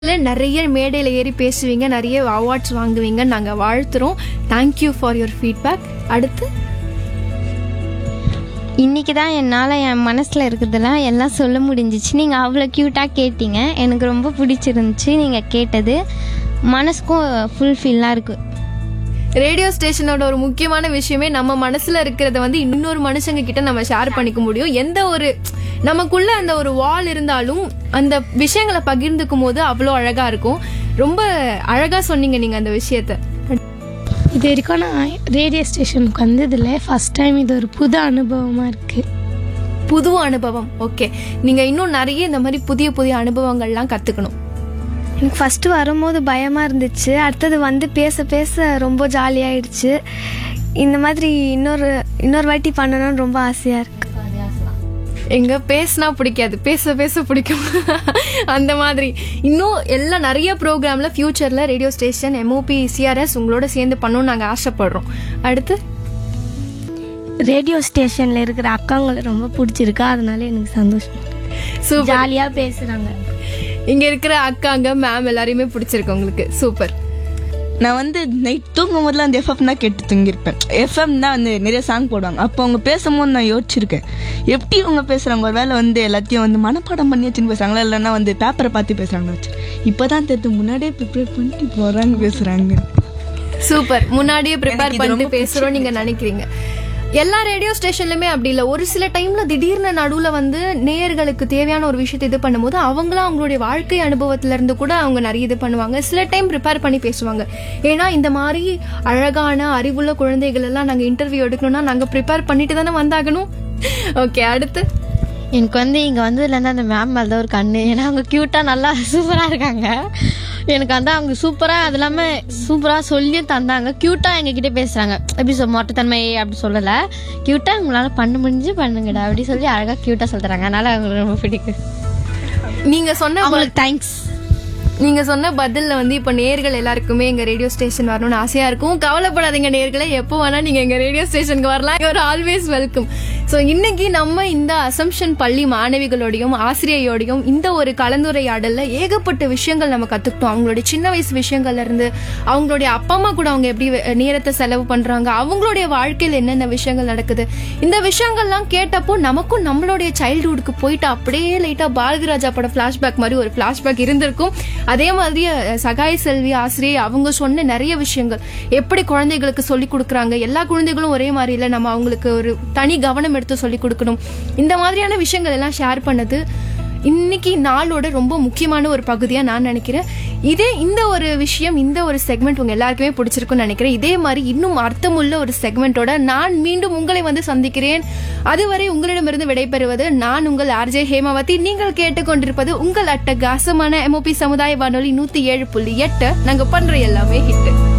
நிறைய மேடையில் ஏறி பேசுவீங்க நிறைய அவார்ட்ஸ் வாங்குவீங்க நாங்கள் வாழ்த்துறோம் தேங்க்யூ ஃபார் யுவர் ஃபீட்பேக் அடுத்து இன்னைக்கு தான் என்னால் என் மனசில் இருக்கிறதெல்லாம் எல்லாம் சொல்ல முடிஞ்சிச்சு நீங்கள் அவ்வளோ க்யூட்டாக கேட்டீங்க எனக்கு ரொம்ப பிடிச்சிருந்துச்சு நீங்கள் கேட்டது மனசுக்கும் ஃபுல்ஃபில்லாக இருக்குது ரேடியோ ஸ்டேஷனோட ஒரு முக்கியமான விஷயமே நம்ம மனசுல இருக்கிறத வந்து இன்னொரு மனுஷங்க கிட்ட நம்ம ஷேர் பண்ணிக்க முடியும் எந்த ஒரு நமக்குள்ள அந்த ஒரு வால் இருந்தாலும் அந்த விஷயங்களை பகிர்ந்துக்கும் போது அவ்வளோ அழகா இருக்கும் ரொம்ப அழகா சொன்னீங்க நீங்க அந்த விஷயத்த இது வரைக்கும் நான் ரேடியோ ஸ்டேஷனுக்கு வந்ததில்ல ஃபர்ஸ்ட் டைம் இது ஒரு புது அனுபவமாக இருக்குது புது அனுபவம் ஓகே நீங்க இன்னும் நிறைய இந்த மாதிரி புதிய புதிய அனுபவங்கள்லாம் கத்துக்கணும் எனக்கு ஃபஸ்ட்டு வரும்போது பயமாக இருந்துச்சு அடுத்தது வந்து பேச பேச ரொம்ப ஜாலியாயிடுச்சு இந்த மாதிரி இன்னொரு இன்னொரு வாட்டி பண்ணணும்னு ரொம்ப ஆசையாக இருக்குது எங்க பேசினா பிடிக்காது பேச பேச பிடிக்கும் அந்த மாதிரி இன்னும் எல்லாம் நிறைய ப்ரோக்ராம்ல ஃபியூச்சர்ல ரேடியோ ஸ்டேஷன் எம்ஓபி சிஆர்எஸ் உங்களோட சேர்ந்து பண்ணணும்னு நாங்கள் ஆசைப்படுறோம் அடுத்து ரேடியோ ஸ்டேஷனில் இருக்கிற அக்காங்களை ரொம்ப பிடிச்சிருக்கு அதனால எனக்கு சந்தோஷம் சூப்பர் ஜாலியாக பேசுகிறாங்க இங்க இருக்கிற அக்காங்க மேம் எல்லாரையுமே பிடிச்சிருக்கு உங்களுக்கு சூப்பர் நான் வந்து நைட் தூங்கும் போதுலாம் அந்த எஃப்எம் தான் கேட்டு தூங்கியிருப்பேன் எஃப்எம் தான் வந்து நிறைய சாங் போடுவாங்க அப்போ அவங்க பேசும்போது நான் யோசிச்சிருக்கேன் எப்படி அவங்க பேசுகிறாங்க ஒரு வேளை வந்து எல்லாத்தையும் வந்து மனப்பாடம் பண்ணி வச்சுன்னு பேசுகிறாங்களா இல்லைன்னா வந்து பேப்பரை பார்த்து பேசுகிறாங்கன்னு வச்சு இப்போ தான் தெரிஞ்சு முன்னாடியே ப்ரிப்பேர் பண்ணிட்டு போகிறாங்க பேசுகிறாங்க சூப்பர் முன்னாடியே ப்ரிப்பேர் பண்ணிட்டு பேசுறோம் நீங்க நினைக்கிறீங்க எல்லா ரேடியோ ஸ்டேஷன்லயுமே அப்படி இல்லை ஒரு சில டைம்ல திடீர்னு நடுவுல வந்து நேயர்களுக்கு தேவையான ஒரு விஷயத்தை இது பண்ணும்போது அவங்களும் அவங்களுடைய வாழ்க்கை அனுபவத்துல இருந்து கூட அவங்க நிறைய இது பண்ணுவாங்க சில டைம் ப்ரிப்பேர் பண்ணி பேசுவாங்க ஏன்னா இந்த மாதிரி அழகான அறிவுள்ள குழந்தைகள் எல்லாம் நாங்க இன்டர்வியூ எடுக்கணும்னா நாங்க ப்ரிப்பேர் பண்ணிட்டு தானே வந்தாகணும் ஓகே அடுத்து எனக்கு வந்து இங்கே வந்ததுலேருந்து அந்த மேம் மேலே தான் ஒரு கண்ணு ஏன்னா அவங்க க்யூட்டாக நல்லா சூப்பராக இருக்காங்க எனக்கு வந்து அவங்க சூப்பராக அது இல்லாமல் சூப்பராக சொல்லியும் தந்தாங்க க்யூட்டாக எங்ககிட்ட பேசுகிறாங்க எப்படி சொல் மொட்டைத்தன்மை அப்படி சொல்லலை க்யூட்டாக உங்களால் பண்ண முடிஞ்சு பண்ணுங்கடா அப்படி சொல்லி அழகாக க்யூட்டாக சொல்லி தராங்க அதனால அவங்களுக்கு ரொம்ப பிடிக்கும் நீங்க சொன்ன அவங்களுக்கு தேங்க்ஸ் நீங்க சொன்ன பதில்ல வந்து இப்ப நேர்கள் எல்லாருக்குமே எங்க ரேடியோ ஸ்டேஷன் வரணும்னு ஆசையா இருக்கும் கவலைப்படாதீங்க நேர்களே எப்போ வேணா நீங்க எங்க ரேடியோ ஸ்டேஷனுக்கு வரலாம் ஒரு ஆல்வேஸ் வெல்கம் ஸோ இன்னைக்கு நம்ம இந்த அசம்ஷன் பள்ளி மாணவிகளோடையும் ஆசிரியையோடையும் இந்த ஒரு கலந்துரையாடல்ல ஏகப்பட்ட விஷயங்கள் நம்ம கத்துக்கிட்டோம் அவங்களுடைய சின்ன வயசு விஷயங்கள்ல இருந்து அவங்களுடைய அப்பா அம்மா கூட அவங்க எப்படி வே- நேரத்தை செலவு பண்றாங்க அவங்களுடைய வாழ்க்கையில் என்னென்ன விஷயங்கள் நடக்குது இந்த விஷயங்கள்லாம் கேட்டப்போ நமக்கும் நம்மளுடைய சைல்ட்ஹுட்க்கு போயிட்டு அப்படியே லைட்டா பாரதிராஜா பட ஃபிளாஷ்பேக் மாதிரி ஒரு ஃபிளாஷ்பேக் இருந்திருக்கும் அதே மாதிரி அஹ், சகாய் செல்வி ஆசிரியை அவங்க சொன்ன நிறைய விஷயங்கள் எப்படி குழந்தைகளுக்கு சொல்லி கொடுக்குறாங்க எல்லா குழந்தைகளும் ஒரே மாதிரி இல்லை நம்ம அவங்களுக்கு ஒரு தனி கவனம் எடுத்து சொல்லி கொடுக்கணும் இந்த மாதிரியான விஷயங்கள் எல்லாம் ஷேர் பண்ணது இன்னைக்கு நாளோட ரொம்ப முக்கியமான ஒரு பகுதியா நான் நினைக்கிறேன் இதே இந்த ஒரு விஷயம் இந்த ஒரு செக்மெண்ட் உங்க எல்லாருக்குமே பிடிச்சிருக்கும்னு நினைக்கிறேன் இதே மாதிரி இன்னும் அர்த்தமுள்ள ஒரு செக்மெண்டோட நான் மீண்டும் உங்களை வந்து சந்திக்கிறேன் அதுவரை உங்களிடமிருந்து விடைபெறுவது நான் உங்கள் ஆர்ஜே ஹேமாவதி நீங்கள் கேட்டுக்கொண்டிருப்பது உங்கள் அட்டகாசமான எம்ஓபி சமுதாய வானொலி நூத்தி ஏழு புள்ளி எட்டு நாங்க பண்ற எல்லாமே ஹிட்